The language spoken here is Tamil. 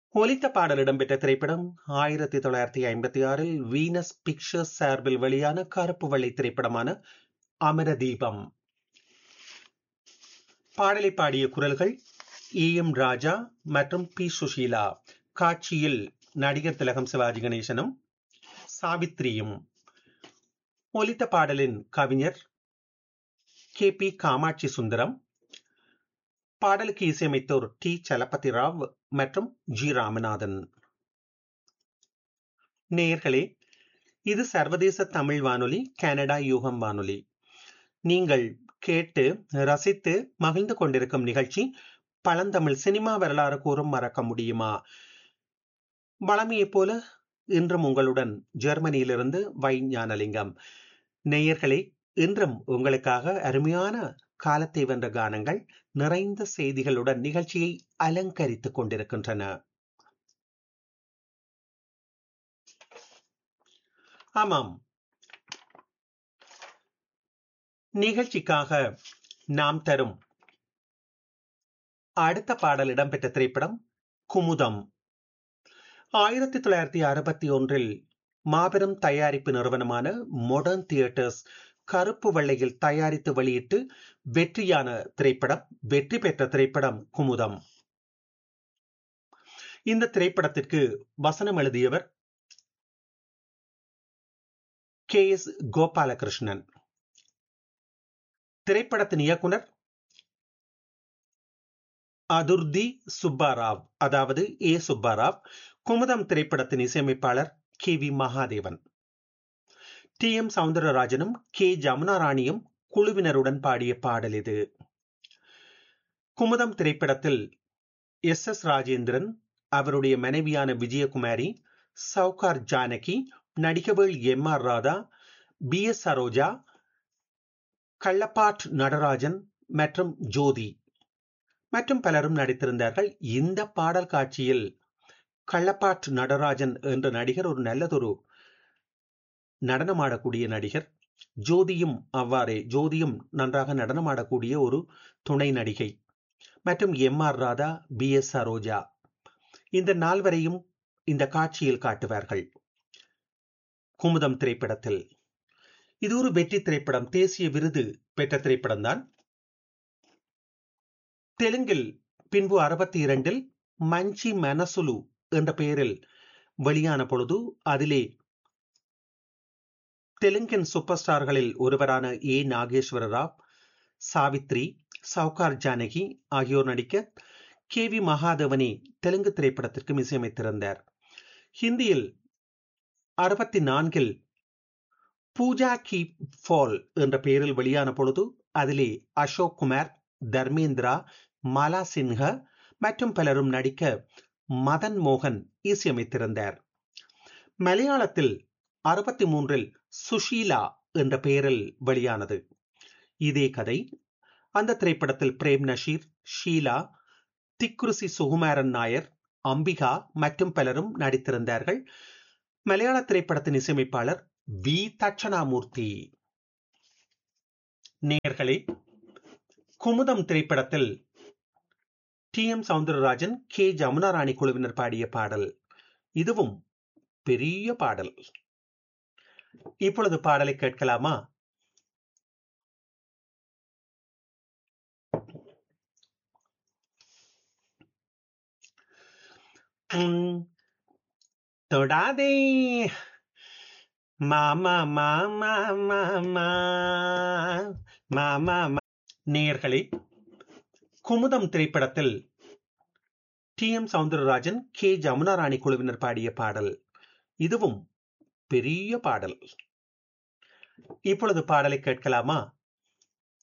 ஒலித்த பாடல் இடம்பெற்ற திரைப்படம் ஆயிரத்தி தொள்ளாயிரத்தி ஐம்பத்தி ஆறில் வீனஸ் பிக்சர்ஸ் சார்பில் வெளியான கருப்பு வெள்ளை திரைப்படமான அமரதீபம் பாடலை பாடிய குரல்கள் இ எம் ராஜா மற்றும் பி சுஷீலா காட்சியில் நடிகர் திலகம் சிவாஜி கணேசனும் சாவித்ரியும் ஒலித்த பாடலின் கவிஞர் கே பி காமாட்சி சுந்தரம் பாடலுக்கு இசையமைத்தோர் டி சலபதி ராவ் மற்றும் ஜி ராமநாதன் நேயர்களே இது சர்வதேச தமிழ் வானொலி கனடா யூகம் வானொலி நீங்கள் கேட்டு ரசித்து மகிழ்ந்து கொண்டிருக்கும் நிகழ்ச்சி பழந்தமிழ் சினிமா வரலாறு கூறும் மறக்க முடியுமா வளமையைப் போல இன்றும் உங்களுடன் ஜெர்மனியிலிருந்து வை ஞானலிங்கம் நேயர்களே இன்றும் உங்களுக்காக அருமையான காலத்தை வென்ற கானங்கள் நிறைந்த செய்திகளுடன் நிகழ்ச்சியை அலங்கரித்துக் கொண்டிருக்கின்றன ஆமாம் நிகழ்ச்சிக்காக நாம் தரும் அடுத்த பாடல் இடம்பெற்ற திரைப்படம் குமுதம் ஆயிரத்தி தொள்ளாயிரத்தி அறுபத்தி ஒன்றில் மாபெரும் தயாரிப்பு நிறுவனமான மொடர்ன் தியேட்டர்ஸ் கருப்பு வெள்ளையில் தயாரித்து வெளியிட்டு வெற்றியான திரைப்படம் வெற்றி பெற்ற திரைப்படம் குமுதம் இந்த திரைப்படத்திற்கு வசனம் எழுதியவர் கே எஸ் கோபாலகிருஷ்ணன் திரைப்படத்தின் இயக்குனர் அதுர்தி சுப்பாராவ் அதாவது ஏ சுப்பாராவ் குமுதம் திரைப்படத்தின் இசையமைப்பாளர் K V Mahadevan T M சவுந்தரராஜனும் கே ஜமுனா ராணியும் குழுவினருடன் பாடிய பாடல் இது குமுதம் திரைப்படத்தில் எஸ் எஸ் ராஜேந்திரன் அவருடைய மனைவியான விஜயகுமாரி சவுகார் ஜானகி நடிகவேள் M R Radha P S Saroja Kallapart Natarajan மற்றும் ஜோதி மற்றும் பலரும் நடித்திருந்தார்கள் இந்த பாடல் காட்சியில் கள்ளப்பாட் நடராஜன் என்ற நடிகர் ஒரு நல்லதொரு நடனமாடக்கூடிய நடிகர் ஜோதியும் அவ்வாறே ஜோதியும் நன்றாக நடனமாடக்கூடிய ஒரு துணை நடிகை மற்றும் M R Radha P S Saroja இந்த நால்வரையும் இந்த காட்சியில் காட்டுவார்கள் குமுதம் திரைப்படத்தில் இது ஒரு வெற்றி திரைப்படம் தேசிய விருது பெற்ற திரைப்படம் தான் தெலுங்கில் பின்பு அறுபத்தி இரண்டில் மஞ்சி மனசுலு என்ற பெயரில் வெளியான பொழுது அதிலே தெலுங்கின் சூப்பர் ஸ்டார்களில் ஒருவரான ஏ நாகேஸ்வர ராவ் சாவித்ரி சவுகார் ஜானகி ஆகியோர் நடிக்க கே வி மகாதேவனி தெலுங்கு திரைப்படத்திற்கும் இசையமைத்திருந்தார் ஹிந்தியில் அறுபத்தி நான்கில் பூஜா கி ஃபால் என்ற பெயரில் வெளியான பொழுது அதிலே அசோக் குமார் தர்மேந்திரா மாலா சின்ஹ மற்றும் பலரும் நடிக்க மதன் மோகன் இசையமைத்திருந்தார் மலையாளத்தில் அறுபத்தி மூன்றில் சுஷீலா என்ற பெயரில் வெளியானது இதே கதை அந்த திரைப்படத்தில் பிரேம் நஷீர் ஷீலா திக்ருசி சுகுமாரன் நாயர் அம்பிகா மற்றும் பலரும் நடித்திருந்தார்கள் மலையாள திரைப்படத்தின் இசையமைப்பாளர் வி தட்சணாமூர்த்தி நேர்களே குமுதம் திரைப்படத்தில் T M Soundararajan K Jamuna Rani குழுவினர் பாடிய பாடல் இதுவும் பெரிய பாடல் இப்பொழுது பாடலை கேட்கலாமா தொடாதே மாமா மாமா மாமா மாமா நேயர்களே குமுதம் திரைப்படத்தில் T M Soundararajan K Jamuna Rani குழுவினர் பாடிய பாடல் இதுவும் பெரிய பாடல் இப்பொழுது பாடலை கேட்கலாமா